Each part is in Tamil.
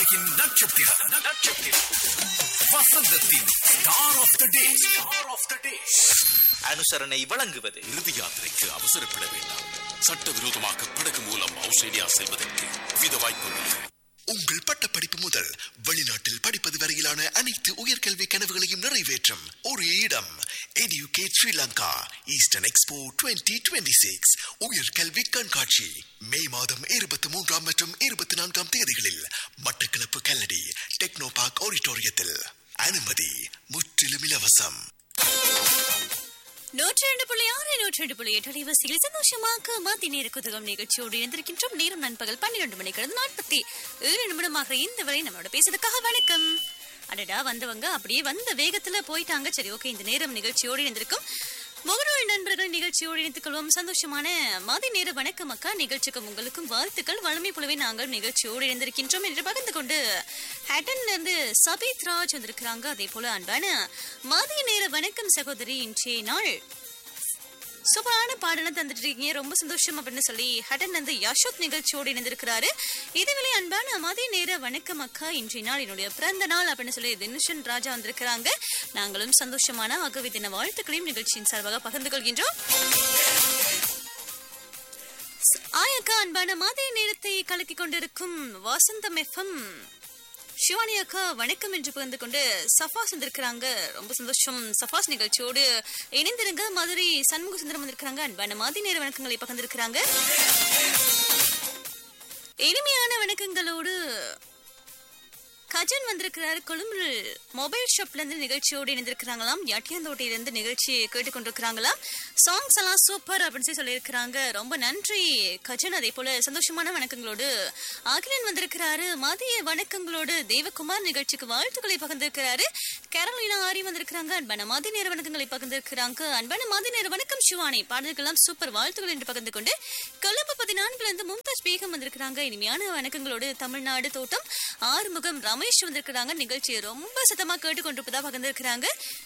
வானொலியின் நட்சத்திரம் நட்சத்திரம் வசந்தத்தின் star of the day star of the day அனுசரணை வழங்குவது இறுதி யாத்திரைக்கு அவசரப்பட வேண்டாம் சட்டவிரோதமாக படகு மூலம் ஆஸ்திரேலியா செல்வதற்கு வித வாய்ப்புள்ளது உங்கள் பட்டப்படிப்பு முதல் வெளிநாட்டில் படிப்பது வரையிலான அனைத்து உயர்கல்வி கனவுகளையும் நிறைவேற்றும் ஒரு இடம் எடியூகேட் ஸ்ரீலங்கா ஈஸ்டர்ன் எக்ஸ்போ 2026 உயர்கல்வி கண்காட்சி மே மாதம் இருபத்தி மூன்றாம் மற்றும் இருபத்தி நான்காம் தேதிகளில் மட்டக்களப்பு கல்லடி டெக்னோ பார்க் ஆடிட்டோரியத்தில் அனுமதி முற்றிலும் இலவசம் நூற்றி ரெண்டு புள்ளி ஆறு நூற்றி ரெண்டு புள்ளி எட்டு அலைவரிசையில் சந்தோஷமாக மாத்தி நேர குதகம் நிகழ்ச்சியோடு இணைந்திருக்கின்றோம் நேரம் நண்பகல் பன்னிரண்டு மணிக்கு நாற்பத்தி ஏழு நிமிடமாக இந்த வரை நம்மளோட பேசுறதுக்காக வணக்கம் அடடா வந்தவங்க அப்படியே வந்த வேகத்துல போயிட்டாங்க சரி ஓகே இந்த நேரம் நிகழ்ச்சியோடு இணைந்திருக்கும் முகநூல் நண்பர்கள் நிகழ்ச்சியோடு இணைத்துக் கொள்வோம் சந்தோஷமான மாதி நேர வணக்கம் அக்கா நிகழ்ச்சிக்கும் உங்களுக்கும் வாழ்த்துக்கள் வளமை போலவே நாங்கள் நிகழ்ச்சியோடு இணைந்திருக்கின்றோம் என்று பகிர்ந்து கொண்டு ஹேட்டன்ல இருந்து சபீத் ராஜ் வந்திருக்கிறாங்க அதே போல அன்பான மதிய நேர வணக்கம் சகோதரி இன்றைய நாள் சூப்பரான பாடலாம் தந்துட்டு இருக்கீங்க ரொம்ப சந்தோஷம் அப்படின்னு சொல்லி ஹடன் வந்து யசோத் நிகழ்ச்சியோடு இணைந்திருக்கிறாரு இதுவேளை அன்பான மதிய நேர வணக்கம் அக்கா இன்றைய நாள் என்னுடைய பிறந்த நாள் அப்படின்னு சொல்லி தினுஷன் ராஜா வந்திருக்கிறாங்க நாங்களும் சந்தோஷமான ஆகவே தின வாழ்த்துக்களையும் நிகழ்ச்சியின் சார்பாக பகிர்ந்து கொள்கின்றோம் ஆயக்கா அன்பான மதிய நேரத்தை கலக்கி கொண்டிருக்கும் வசந்தம் எஃப்எம் சிவானி அக்கா வணக்கம் என்று பகிர்ந்து கொண்டு சஃபாஸ் வந்திருக்கிறாங்க ரொம்ப சந்தோஷம் சஃபாஸ் நிகழ்ச்சியோடு இணைந்திருங்க மதுரை சண்முக சுந்தரம் வந்திருக்கிறாங்க அன்பான மாதிரி நேர வணக்கங்களை பகிர்ந்திருக்கிறாங்க இனிமையான வணக்கங்களோடு கஜன் வந்திருக்கிறாரு கொழும்பு மொபைல் ஷாப்ல இருந்து நிகழ்ச்சியோடு இணைந்திருக்கிறாங்களாம் யாட்டியாந்தோட்டையில இருந்து நிகழ்ச்சி கேட்டுக்கொண்டிருக்கிறாங்களாம் சாங்ஸ் எல்லாம் சூப்பர் அப்படின்னு சொல்லி சொல்லியிருக்கிறாங்க ரொம்ப நன்றி கஜன் அதே போல சந்தோஷமான வணக்கங்களோடு அகிலன் வந்திருக்கிறாரு மதிய வணக்கங்களோடு தேவகுமார் நிகழ்ச்சிக்கு வாழ்த்துக்களை பகிர்ந்திருக்கிறாரு கேரளினா ஆரி வந்திருக்கிறாங்க அன்பான மதிய நேர வணக்கங்களை பகிர்ந்திருக்கிறாங்க அன்பான மதிய நேர வணக்கம் சிவானி பாடல்கள்லாம் சூப்பர் வாழ்த்துக்கள் என்று பகிர்ந்து கொண்டு கொழும்பு பதினான்குல இருந்து மும்தாஜ் பேகம் வந்திருக்கிறாங்க இனிமையான வணக்கங்களோடு தமிழ்நாடு தோட்டம் ஆறுமுகம் ரமேஷ் வந்திருக்கிறாங்க நிகழ்ச்சியை ரொம்ப சத்தமா கேட்டுக்கொண்டிருப்பதா பகிர்ந்திருக்கிறாங்க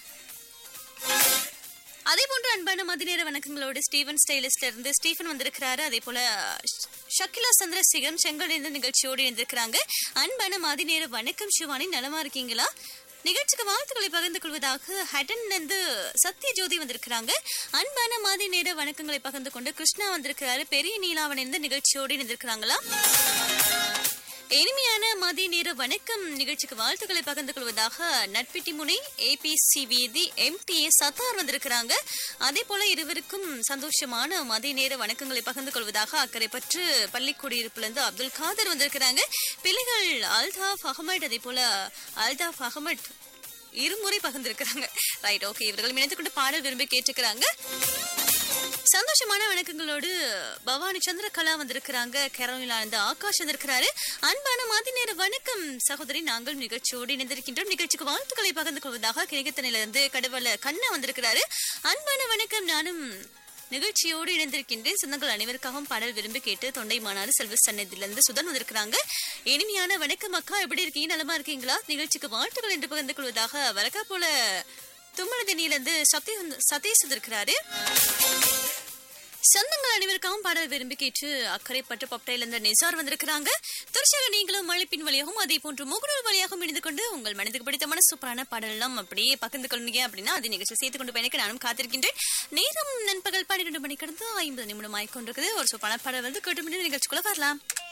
அதே போன்று அன்பான மதிநேர வணக்கங்களோடு ஸ்டீவன் ஸ்டைலிஸ்ட்ல இருந்து ஸ்டீஃபன் வந்திருக்கிறாரு அதே போல ஷ்- ஷக்கிலா சந்திரசேகரன் செங்கல் இந்த நிகழ்ச்சியோடு இருந்திருக்கிறாங்க அன்பான மதிநேர வணக்கம் சிவானி நலமா இருக்கீங்களா நிகழ்ச்சிக்கு வாழ்த்துக்களை பகிர்ந்து கொள்வதாக ஹட்டன் இருந்து சத்ய ஜோதி வந்திருக்கிறாங்க அன்பான மாதி நேர வணக்கங்களை பகிர்ந்து கொண்டு கிருஷ்ணா வந்திருக்கிறாரு பெரிய நீலாவன் இருந்து நிகழ்ச்சியோடு இருந்திருக்கிறாங்களா இனிமையான மதிய நேர வணக்கம் நிகழ்ச்சிக்கு வாழ்த்துக்களை பகிர்ந்து கொள்வதாக நட்பிட்டி முனை ஏபிசி வீதி எம்டிஏ சத்தார் வந்திருக்கிறாங்க அதே போல இருவருக்கும் சந்தோஷமான மதிய நேர வணக்கங்களை பகிர்ந்து கொள்வதாக அக்கறை பற்று பள்ளி குடியிருப்புல அப்துல் காதர் வந்திருக்கிறாங்க பிள்ளைகள் அல்தாஃப் அகமட் அதே போல அல்தாஃப் அகமட் இருமுறை பகிர்ந்திருக்கிறாங்க ரைட் ஓகே இவர்கள் இணைந்து கொண்டு பாடல் விரும்பி கேட்டுக்கிறாங்க சந்தோஷமான வணக்கங்களோடு பவானி சந்திரகலா வந்திருக்கிறாங்க கேரளில இருந்து ஆகாஷ் வந்திருக்கிறாரு அன்பான மாதி நேர வணக்கம் சகோதரி நாங்கள் நிகழ்ச்சியோடு இணைந்திருக்கின்றோம் நிகழ்ச்சிக்கு வாழ்த்துக்களை பகிர்ந்து கொள்வதாக கிணக்கத்தனையில இருந்து கடவுள கண்ணா வந்திருக்கிறாரு அன்பான வணக்கம் நானும் நிகழ்ச்சியோடு இணைந்திருக்கின்றேன் சொந்தங்கள் அனைவருக்காகவும் பாடல் விரும்பி கேட்டு தொண்டை மாநாடு செல்வ சன்னதியிலிருந்து சுதன் வந்திருக்கிறாங்க இனிமையான வணக்கம் அக்கா எப்படி இருக்கீங்க நலமா இருக்கீங்களா நிகழ்ச்சிக்கு வாழ்த்துக்கள் என்று பகிர்ந்து கொள்வதாக வரக்கா போல தும்மனதினியிலிருந்து சதீஷ் வந்து- சதீஷ் வந்திருக்கிறாரு சொந்தங்கள் அனைவருக்காகவும் பாடல் விரும்பி கேட்டு அக்கறைப்பட்டு பப்டையில இருந்த நிசார் வந்திருக்கிறாங்க தொடர்ச்சியாக நீங்களும் மழைப்பின் வழியாகவும் அதே போன்று முகநூல் வழியாகவும் இணைந்து கொண்டு உங்கள் மனதுக்கு பிடித்தமான சூப்பரான பாடல் எல்லாம் அப்படியே பகிர்ந்து கொள்ளுங்க அப்படின்னா அதை நிகழ்ச்சி சேர்த்து கொண்டு பயணிக்க நானும் காத்திருக்கின்றேன் நேரம் நண்பகல் பன்னிரண்டு மணி கடந்து ஐம்பது நிமிடம் ஆயிக்கொண்டிருக்குது ஒரு சூப்பரான பாடல் வந்து கேட்டு நிகழ்ச்சிக்குள்ள வரலாம்